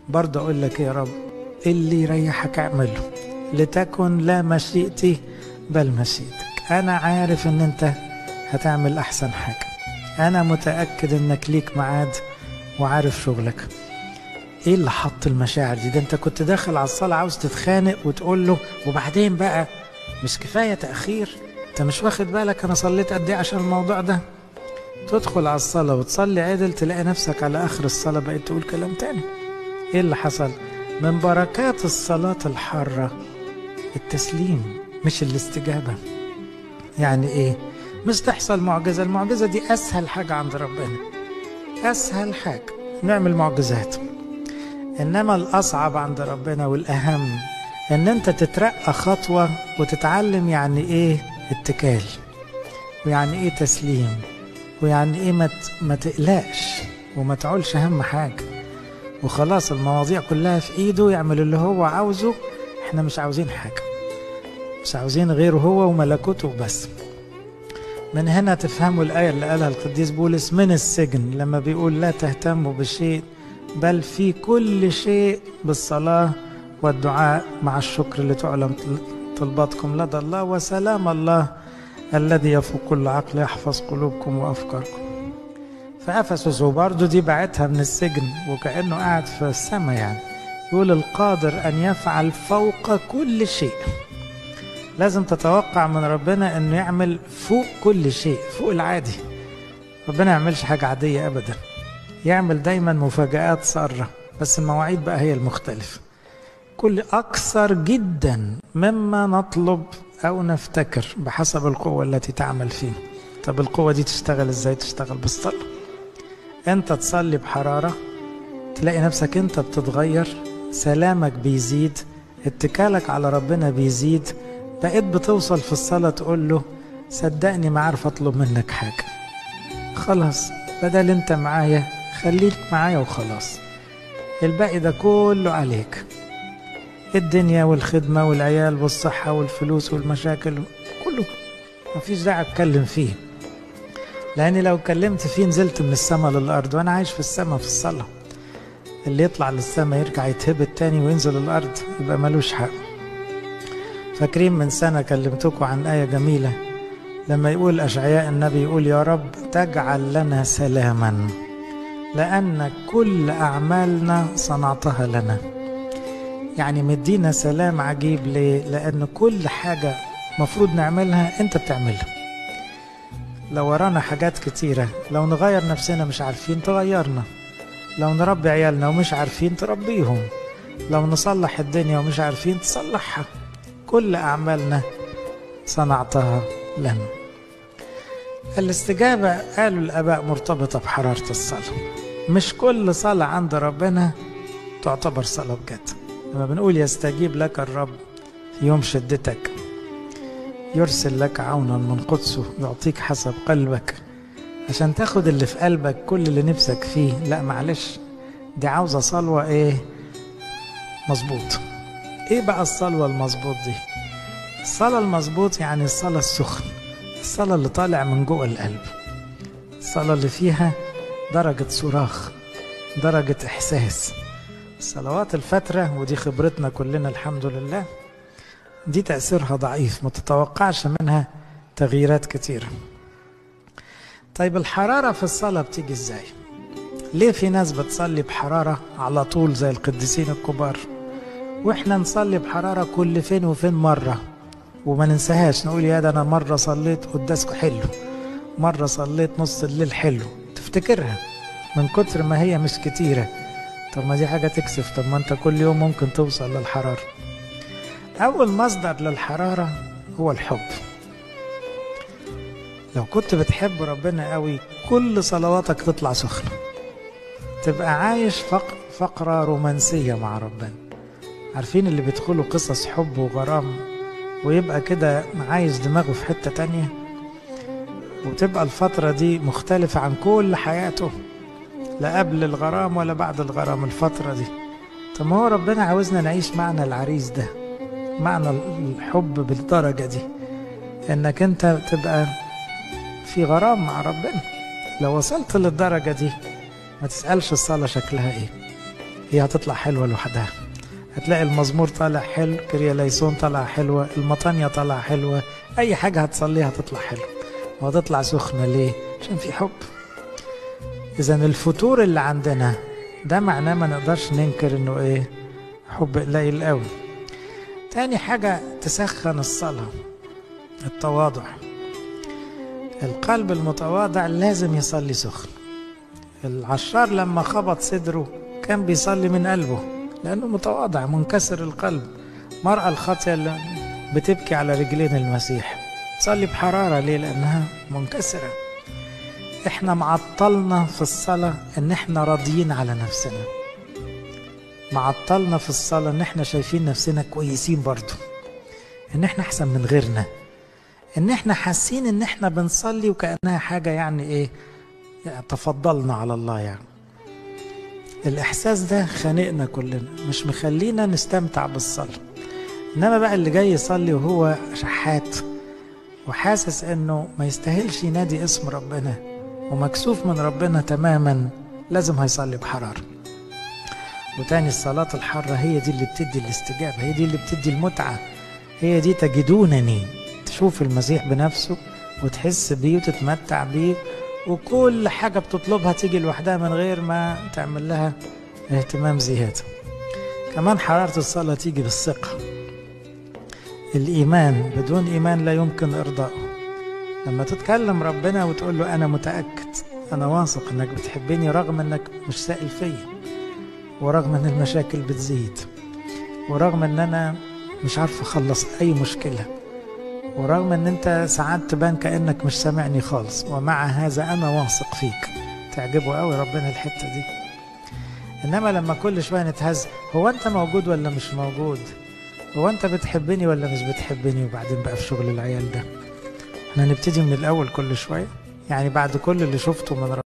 برضه اقول لك يا رب اللي يريحك اعمله لتكن لا مشيئتي بل مشيئتك انا عارف ان انت هتعمل احسن حاجه انا متاكد انك ليك ميعاد وعارف شغلك ايه اللي حط المشاعر دي ده انت كنت داخل على الصلاه عاوز تتخانق وتقول له وبعدين بقى مش كفايه تاخير انت مش واخد بالك انا صليت قد ايه عشان الموضوع ده تدخل على الصلاه وتصلي عدل تلاقي نفسك على اخر الصلاه بقيت تقول كلام تاني ايه اللي حصل من بركات الصلاه الحاره التسليم مش الاستجابه يعني ايه مش تحصل معجزه المعجزه دي اسهل حاجه عند ربنا اسهل حاجه نعمل معجزات انما الاصعب عند ربنا والاهم ان انت تترقى خطوه وتتعلم يعني ايه اتكال ويعني ايه تسليم ويعني ايه ما ما تقلقش وما تعولش هم حاجه وخلاص المواضيع كلها في ايده يعمل اللي هو عاوزه احنا مش عاوزين حاجه مش عاوزين غيره هو وملكوته بس من هنا تفهموا الآية اللي قالها القديس بولس من السجن لما بيقول لا تهتموا بشيء بل في كل شيء بالصلاة والدعاء مع الشكر لتعلم طلباتكم لدى الله وسلام الله الذي يفوق كل عقل يحفظ قلوبكم وأفكاركم فأفسس وبرضه دي بعتها من السجن وكأنه قاعد في السماء يعني يقول القادر أن يفعل فوق كل شيء لازم تتوقع من ربنا انه يعمل فوق كل شيء فوق العادي ربنا يعملش حاجة عادية ابدا يعمل دايما مفاجآت سارة بس المواعيد بقى هي المختلفة كل أكثر جدا مما نطلب أو نفتكر بحسب القوة التي تعمل فيه طب القوة دي تشتغل ازاي تشتغل بالصلاة انت تصلي بحرارة تلاقي نفسك انت بتتغير سلامك بيزيد اتكالك على ربنا بيزيد بقيت بتوصل في الصلاة تقول له صدقني ما عارف أطلب منك حاجة خلاص بدل أنت معايا خليك معايا وخلاص الباقي ده كله عليك الدنيا والخدمة والعيال والصحة والفلوس والمشاكل كله مفيش داعي أتكلم فيه لأني لو اتكلمت فيه نزلت من السماء للأرض وأنا عايش في السماء في الصلاة اللي يطلع للسماء يرجع يتهبط تاني وينزل الأرض يبقى ملوش حق فاكرين من سنة كلمتكم عن آية جميلة لما يقول أشعياء النبي يقول يا رب تجعل لنا سلاما لأن كل أعمالنا صنعتها لنا يعني مدينا سلام عجيب ليه لأن كل حاجة مفروض نعملها أنت بتعملها لو ورانا حاجات كتيرة لو نغير نفسنا مش عارفين تغيرنا لو نربي عيالنا ومش عارفين تربيهم لو نصلح الدنيا ومش عارفين تصلحها كل أعمالنا صنعتها لنا الاستجابة قالوا الآباء مرتبطة بحرارة الصلاة مش كل صلاة عند ربنا تعتبر صلاة بجد لما بنقول يستجيب لك الرب في يوم شدتك يرسل لك عونا من قدسه يعطيك حسب قلبك عشان تاخد اللي في قلبك كل اللي نفسك فيه لا معلش دي عاوزة صلوة ايه مظبوط ايه بقى الصلوة المظبوط دي الصلاة المظبوط يعني الصلاة السخن الصلاة اللي طالع من جوه القلب الصلاة اللي فيها درجة صراخ درجة إحساس صلوات الفترة ودي خبرتنا كلنا الحمد لله دي تأثيرها ضعيف ما تتوقعش منها تغييرات كتيرة طيب الحرارة في الصلاة بتيجي ازاي ليه في ناس بتصلي بحرارة على طول زي القديسين الكبار واحنا نصلي بحرارة كل فين وفين مرة وما ننساهاش نقول يا ده انا مرة صليت قداسكم حلو مرة صليت نص الليل حلو تفتكرها من كتر ما هي مش كتيرة طب ما دي حاجة تكسف طب ما انت كل يوم ممكن توصل للحرارة أول مصدر للحرارة هو الحب لو كنت بتحب ربنا قوي كل صلواتك تطلع سخنة تبقى عايش فق... فقرة رومانسية مع ربنا عارفين اللي بيدخلوا قصص حب وغرام ويبقى كده عايز دماغه في حتة تانية وتبقى الفترة دي مختلفة عن كل حياته لا قبل الغرام ولا بعد الغرام الفترة دي طب ما هو ربنا عاوزنا نعيش معنى العريس ده معنى الحب بالدرجة دي انك انت تبقى في غرام مع ربنا لو وصلت للدرجة دي ما تسألش الصلاة شكلها ايه هي هتطلع حلوة لوحدها هتلاقي المزمور طالع حلو كريا ليسون طالع حلوة المطانية طالع حلوة أي حاجة هتصليها هتطلع حلوة وهتطلع سخنة ليه؟ عشان في حب إذا الفتور اللي عندنا ده معناه ما نقدرش ننكر إنه إيه؟ حب قليل قوي. تاني حاجة تسخن الصلاة التواضع. القلب المتواضع لازم يصلي سخن. العشار لما خبط صدره كان بيصلي من قلبه لأنه متواضع منكسر القلب. مرأة الخاطية اللي بتبكي على رجلين المسيح تصلي بحرارة ليه؟ لأنها منكسرة. احنا معطلنا في الصلاة ان احنا راضيين على نفسنا معطلنا في الصلاة ان احنا شايفين نفسنا كويسين برضو ان احنا احسن من غيرنا ان احنا حاسين ان احنا بنصلي وكأنها حاجة يعني ايه يعني تفضلنا على الله يعني الاحساس ده خانقنا كلنا مش مخلينا نستمتع بالصلاة انما بقى اللي جاي يصلي وهو شحات وحاسس انه ما يستاهلش ينادي اسم ربنا ومكسوف من ربنا تماما لازم هيصلي بحرارة وتاني الصلاة الحارة هي دي اللي بتدي الاستجابة هي دي اللي بتدي المتعة هي دي تجدونني تشوف المسيح بنفسه وتحس بيه وتتمتع بيه وكل حاجة بتطلبها تيجي لوحدها من غير ما تعمل لها اهتمام زيادة كمان حرارة الصلاة تيجي بالثقة الإيمان بدون إيمان لا يمكن إرضائه لما تتكلم ربنا وتقول له أنا متأكد أنا واثق إنك بتحبني رغم إنك مش سائل فيا ورغم إن المشاكل بتزيد ورغم إن أنا مش عارف أخلص أي مشكلة ورغم إن أنت ساعات تبان كأنك مش سامعني خالص ومع هذا أنا واثق فيك تعجبه قوي ربنا الحتة دي إنما لما كل شوية نتهز هو أنت موجود ولا مش موجود هو أنت بتحبني ولا مش بتحبني وبعدين بقى في شغل العيال ده احنا نبتدي من الاول كل شويه يعني بعد كل اللي شفته من